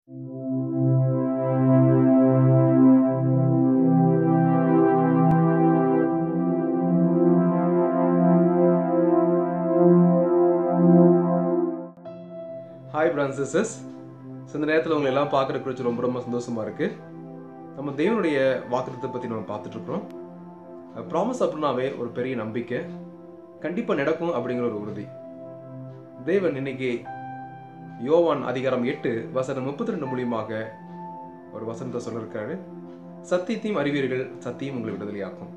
Hi brothers sisters so இந்த நேரத்தில் உங்களை எல்லாம் பார்க்குறதுக்கு குறித்து ரொம்ப ரொம்ப சந்தோஷமாக இருக்குது நம்ம தேவனுடைய வாக்குத்தத்தை பற்றி நம்ம பார்த்துட்ருக்குறோம் ப்ராமிஸ் அப்படின்னாவே ஒரு பெரிய நம்பிக்கை கண்டிப்பாக நடக்கும் அப்படிங்கிற ஒரு உறுதி தேவன் இன்னைக்கு யோவான் அதிகாரம் எட்டு வசனம் முப்பத்தி ரெண்டு மூலியமாக ஒரு வசனத்தை சொல்லியிருக்காரு சத்தியத்தையும் அறிவீர்கள் சத்தியம் உங்களை விடுதலையாக்கும்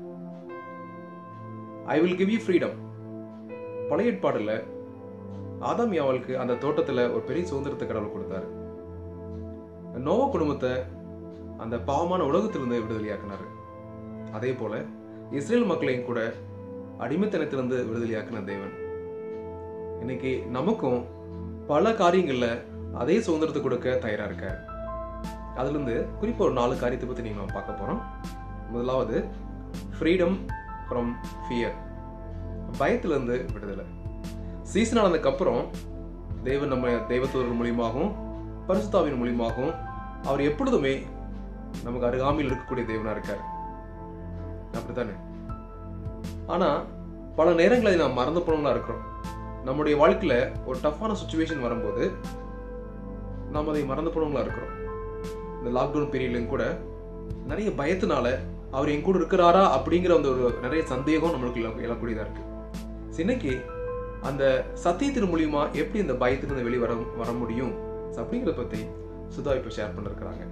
I will give you freedom பழைய ஏற்பாடில் ஆதாம் யாவலுக்கு அந்த தோட்டத்தில் ஒரு பெரிய சுதந்திரத்தை கடவுள் கொடுத்தாரு நோவ குடும்பத்தை அந்த பாவமான உலகத்திலிருந்து விடுதலையாக்கினாரு அதே போல இஸ்ரேல் மக்களையும் கூட அடிமைத்தனத்திலிருந்து விடுதலையாக்கின தேவன் இன்னைக்கு நமக்கும் பல காரியங்கள்ல அதே சுதந்திரத்தை கொடுக்க தயாரா இருக்காரு அதுல இருந்து குறிப்பா ஒரு நாலு காரியத்தை பத்தி நீங்க நம்ம பார்க்க போறோம் முதலாவது ஃப்ரீடம் ஃப்ரம் ஃபியர் பயத்துல இருந்து விடுதலை சீசன் ஆனதுக்கப்புறம் தேவன் நம்ம தெய்வத்தூர்கள் மூலியமாகவும் பரிசுத்தாவின் மூலியமாகவும் அவர் எப்பொழுதுமே நமக்கு அருகாமையில் இருக்கக்கூடிய தேவனா இருக்கார் அப்படித்தானே ஆனா பல நேரங்களில் நாம் மறந்து போனவங்களா இருக்கிறோம் நம்முடைய வாழ்க்கையில ஒரு டஃப்பான சுச்சுவேஷன் வரும்போது நாம் அதை மறந்து போனவங்களா இருக்கிறோம் இந்த லாக்டவுன் பீரியட்லையும் கூட நிறைய பயத்தினால அவர் என் கூட இருக்கிறாரா அப்படிங்கிற அந்த ஒரு நிறைய சந்தேகம் நம்மளுக்கு எழ- எழக்கூடியதா இருக்கு இன்னைக்கு அந்த சத்தியத்தின் மூலியமா எப்படி இந்த பயத்திலிருந்து வெளியே வர வர முடியும் அப்படிங்கிறத பத்தி சுதா இப்போ ஷேர் பண்ணிருக்கிறாங்க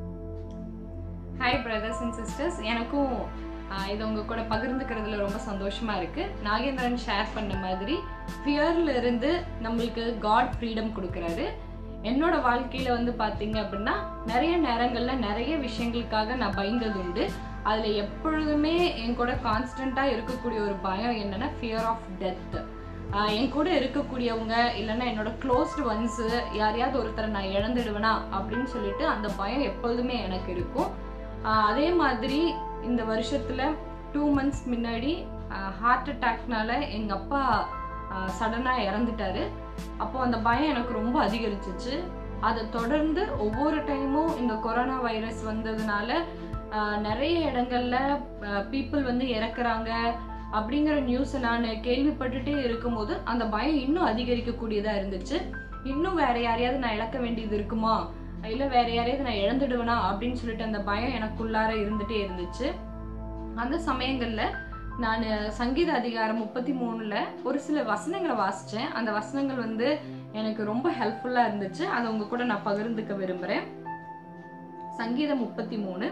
ஹாய் பிரதர்ஸ் அண்ட் சிஸ்டர்ஸ் எனக்கும் ஆஹ், இது உங்க கூட பகிர்ந்துக்கிறதுல ரொம்ப சந்தோஷமா இருக்கு நாகேந்திரன் ஷேர் பண்ண மாதிரி ஃபியர்ல இருந்து நம்மளுக்கு காட் ஃப்ரீடம் கொடுக்குறாரு என்னோட வாழ்க்கையில வந்து பாத்தீங்க அப்படின்னா நிறைய நேரங்கள்ல நிறைய விஷயங்களுக்காக நான் பயந்தது உண்டு அதுல எப்பொழுதுமே என் கூட கான்ஸ்டண்டா இருக்கக்கூடிய ஒரு பயம் என்னன்னா ஃபியர் ஆஃப் டெத் என் கூட இருக்கக்கூடியவங்க இல்லைன்னா என்னோட க்ளோஸ்டு ஒன்ஸு யாரையாவது ஒருத்தரை நான் இழந்துடுவேனா அப்படின்னு சொல்லிட்டு அந்த பயம் எப்பொழுதுமே எனக்கு இருக்கும் ஆஹ் அதே மாதிரி இந்த வருஷத்துல டூ மந்த்ஸ் முன்னாடி ஹார்ட் அட்டாக்னால எங்க அப்பா சடனாக இறந்துட்டாரு அப்போ அந்த பயம் எனக்கு ரொம்ப அதிகரிச்சிச்சு அதை தொடர்ந்து ஒவ்வொரு டைமும் இந்த கொரோனா வைரஸ் வந்ததுனால ஆஹ் நிறைய இடங்கள்ல பீப்புள் வந்து இறக்குறாங்க அப்படிங்கிற நியூஸை நான் கேள்விப்பட்டுட்டே இருக்கும்போது அந்த பயம் இன்னும் அதிகரிக்கக்கூடியதா இருந்துச்சு இன்னும் வேற யாரையாவது நான் இழக்க வேண்டியது இருக்குமா இல்ல வேற யாரையாவது நான் இழந்துடுவேனா அப்படின்னு சொல்லிட்டு அந்த பயம் எனக்குள்ளார இருந்துட்டே இருந்துச்சு அந்த சமயங்கள்ல நான் சங்கீத அதிகாரம் முப்பத்தி மூணுல ஒரு சில வசனங்களை வாசிச்சேன் அந்த வசனங்கள் வந்து எனக்கு ரொம்ப ஹெல்ப்ஃபுல்லா இருந்துச்சு அதை உங்க கூட நான் பகிர்ந்துக்க விரும்புறேன் சங்கீதம் முப்பத்தி மூணு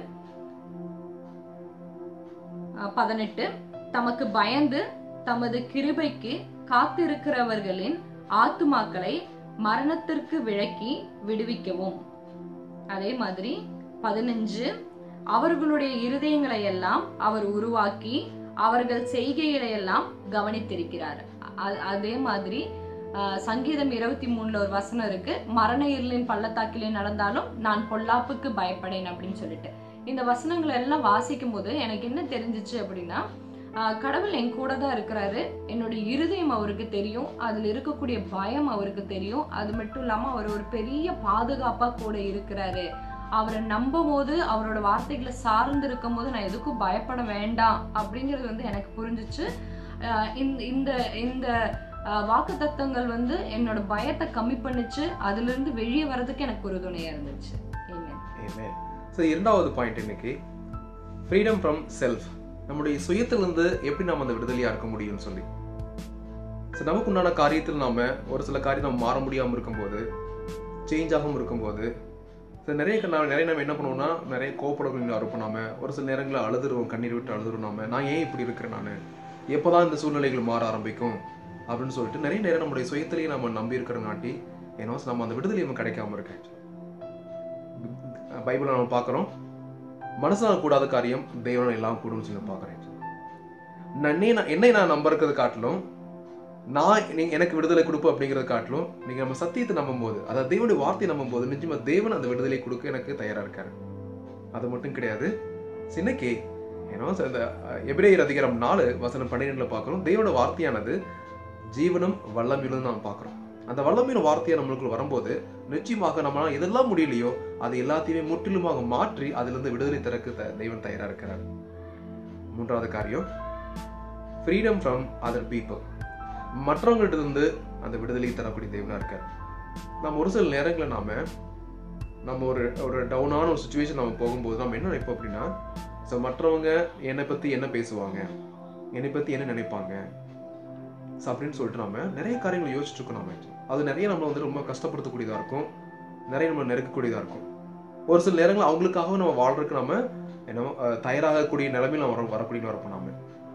பதினெட்டு தமக்கு பயந்து தமது கிருபைக்கு காத்திருக்கிறவர்களின் ஆத்துமாக்களை மரணத்திற்கு விலக்கி விடுவிக்கவும் அதே மாதிரி பதினஞ்சு அவர்களுடைய இருதயங்களை எல்லாம் அவர் உருவாக்கி அவர்கள் செய்கைகளை எல்லாம் கவனித்திருக்கிறார் அ- அதே மாதிரி ஆஹ், சங்கீதம் இருபத்தி மூணுல ஒரு வசனம் இருக்கு மரண இருளின் பள்ளத்தாக்கிலே நடந்தாலும் நான் பொல்லாப்புக்கு பயப்படேன் அப்படின்னு சொல்லிட்டு இந்த வசனங்களை எல்லாம் வாசிக்கும் போது எனக்கு என்ன தெரிஞ்சிச்சு அப்படின்னா ஆஹ், கடவுள் என் கூட தான் இருக்கிறாரு என்னுடைய இருதயம் அவருக்கு தெரியும் அதுல இருக்கக்கூடிய பயம் அவருக்கு தெரியும் அது மட்டும் இல்லாம அவர் ஒரு பெரிய பாதுகாப்பா கூட இருக்கிறாரு அவரை நம்பும் போது அவரோட வார்த்தைகளை சார்ந்து இருக்கும் போது நான் எதுக்கும் பயப்பட வேண்டாம் அப்படிங்கிறது வந்து எனக்கு புரிஞ்சிச்சு ஆஹ் இந்த இந்த இந்த வாக்கு தத்தங்கள் வந்து என்னோட பயத்தை கம்மி பண்ணுச்சு அதுல இருந்து வெளியே வர்றதுக்கு எனக்கு ஒரு துணையா இருந்துச்சு Amen. ஸோ இரண்டாவது பாயிண்ட் இன்னைக்கு ஃப்ரீடம் ஃப்ரம் செல்ஃப் நம்முடைய சுயத்திலிருந்து எப்படி நாம் அந்த விடுதலையா இருக்க முடியும்னு சொல்லி ஸோ நமக்கு உண்டான காரியத்தில் நாம ஒரு சில காரியம் நம்ம மாற முடியாமல் இருக்கும்போது சேஞ்ச் ஆகாமல் இருக்கும்போது ஸோ நிறைய க- நான் நிறைய நம்ம என்ன பண்ணுவோம்னா நிறைய கோப்படங்கள் இருப்போம் நாம ஒரு சில நேரங்களில் அழுதுருவோம் கண்ணீர் விட்டு அழுதுருவோம் நாம நான் ஏன் இப்படி இருக்கிறேன் நான் எப்போதான் இந்த சூழ்நிலைகள் மாற ஆரம்பிக்கும் அப்படின்னு சொல்லிட்டு நிறைய நேரம் நம்முடைய சுயத்திலேயே நம்ம நம்பி இருக்கிறங்காட்டி ஏன்னா நம்ம அந்த விடுதலை நம்ம கிடைக்காம இருக்கேன் பைபிளை நம்ம பார்க்குறோம் மனசால கூடாத காரியம் தெய்வம் எல்லாம் கூடும்னு சொல்லி பார்க்குறேன் நன்னே நான் என்னை நான் நம்ப இருக்கிறது காட்டிலும் நான் நீ எனக்கு விடுதலை கொடுப்பு அப்படிங்கிறத காட்டிலும் நீங்க நம்ம சத்தியத்தை நம்பும்போது அதாவது தேவனுடைய வார்த்தையை நம்பும்போது நிச்சயமா தேவன் அந்த விடுதலை கொடுக்க எனக்கு தயாரா இருக்காரு அது மட்டும் கிடையாது சின்னக்கே ஏன்னா இந்த அஹ், எபிரேயர் அதிகாரம் நாலு வசனம் பன்னிரெண்டுல பார்க்குறோம் தேவனோட வார்த்தையானது ஜீவனும் வல்லமிலும் நாம் பார்க்குறோம் அந்த வல்லமையான வார்த்தையை நம்மளுக்குள்ள வரும்போது நிச்சயமாக நம்மளால எதெல்லாம் முடியலையோ அது எல்லாத்தையுமே முற்றிலுமாக மாற்றி அதிலிருந்து விடுதலை திறக்க த- தெய்வம் தயாரா இருக்கிறார் மூன்றாவது காரியம் ஃப்ரீடம் ஃப்ரம் அதர் பீப்புள் மற்றவங்கள்ட்ட இருந்து அந்த விடுதலை தரக்கூடிய தெய்வனா இருக்கார் நம்ம ஒரு சில நேரங்களில் நாம நம்ம ஒரு ஒரு டவுனான ஒரு சுச்சுவேஷன் நம்ம போகும்போது நம்ம என்ன நினைப்போம் அப்படின்னா ஸோ மற்றவங்க என்னை பற்றி என்ன பேசுவாங்க என்னை பற்றி என்ன நினைப்பாங்க ஸோ அப்படின்னு சொல்லிட்டு நம்ம நிறைய காரியங்களை யோசிச்சுட்டு இருக்கோம் நம்ம அது நிறைய நம்மளை வந்து ரொம்ப கஷ்டப்படுத்தக்கூடியதாக இருக்கும் நிறைய நம்மளை நெருக்கக்கூடியதாக இருக்கும் ஒரு சில நேரங்கள் அவங்களுக்காக நம்ம வாழ்றதுக்கு நம்ம என்ன அஹ், தயாராகக்கூடிய நிலைமையில் நம்ம வர வரக்கூடிய வரப்போம் நாம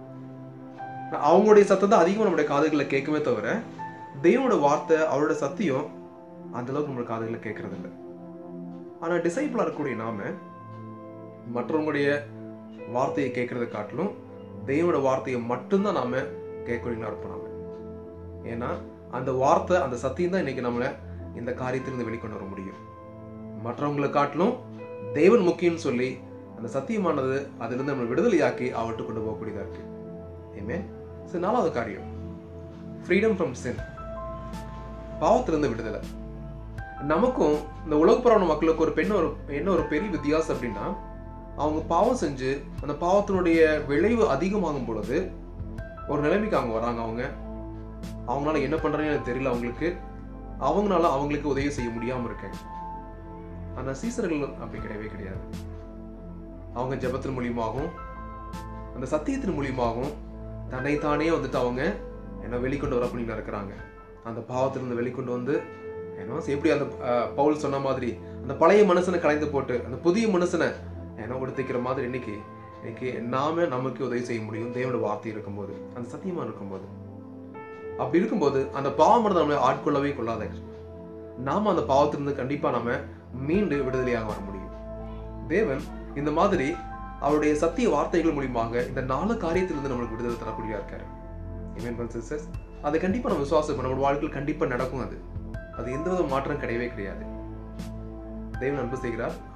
அவங்களுடைய சத்தம் தான் அதிகமாக நம்முடைய காதுகளில் கேட்குமே தவிர தெய்வனோட வார்த்தை அவரோட சத்தியம் அந்த அளவுக்கு நம்மளோட காதுகளில் கேட்கறது இல்லை ஆனால் டிசைபிளாக இருக்கக்கூடிய நாம மற்றவங்களுடைய வார்த்தையை கேட்கறத காட்டிலும் தெய்வனோட வார்த்தையை மட்டும்தான் நாம கேட்கக்கூடியவங்களா இருப்போம் நாம ஏன்னா அந்த வார்த்தை அந்த சத்தியம் தான் இன்னைக்கு நம்மளை இந்த காரியத்திலிருந்து வெளிக்கொண்டு வர முடியும் மற்றவங்களை காட்டிலும் தேவன் முக்கியம்னு சொல்லி அந்த சத்தியமானது அதிலிருந்து நம்மளை விடுதலையாக்கி அவர்கிட்ட கொண்டு போகக்கூடியதா இருக்கு ஏமே சரி நாலாவது காரியம் ஃப்ரீடம் ஃப்ரம் sin பாவத்திலிருந்து விடுதலை நமக்கும் இந்த உலகப்புறான மக்களுக்கு ஒரு பெண் ஒரு என்ன ஒரு பெரிய வித்தியாசம் அப்படின்னா அவங்க பாவம் செஞ்சு அந்த பாவத்தினுடைய விளைவு அதிகமாகும் பொழுது ஒரு நிலைமைக்கு அவங்க வராங்க அவங்க அவங்களால என்ன பண்றதுன்னு எனக்கு தெரியல அவங்களுக்கு அவங்களால அவங்களுக்கு உதவி செய்ய முடியாம இருக்காங்க ஆனா சீசர்கள் அப்படி கிடையவே கிடையாது அவங்க ஜெபத்தின் மூலியமாகவும் அந்த சத்தியத்தின் மூலியமாகவும் தன்னைத்தானே வந்துட்டு அவங்க என்ன வெளிக்கொண்டு வரக்கூடிய இருக்கிறாங்க அந்த பாவத்திலிருந்து வெளிக்கொண்டு வந்து என்ன எப்படி அந்த அஹ், பவுல் சொன்ன மாதிரி அந்த பழைய மனுஷனை கலைந்து போட்டு அந்த புதிய மனுஷனை என்ன உடுத்திக்கிற மாதிரி இன்னைக்கு இன்னைக்கு நாம நமக்கு உதவி செய்ய முடியும் தேவனோட வார்த்தை இருக்கும்போது அந்த சத்தியமா இருக்கும்போது அப்படி இருக்கும்போது அந்த பாவம் நம்மளை ஆட்கொள்ளவே கொள்ளாத நாம அந்த பாவத்திலிருந்து கண்டிப்பா நாம மீண்டு விடுதலையாக வர முடியும் தேவன் இந்த மாதிரி அவருடைய சத்திய வார்த்தைகள் மூலியமாக இந்த நாலு காரியத்திலிருந்து நம்மளுக்கு விடுதலை தரக்கூடியா இருக்காரு Amen, sisters. அதை கண்டிப்பா நம்ம விசுவாசம் நம்ம வாழ்க்கையில் கண்டிப்பா நடக்கும் அது அது எந்த வித மாற்றம் கிடையவே கிடையாது தேவன் அன்பு செய்கிறார்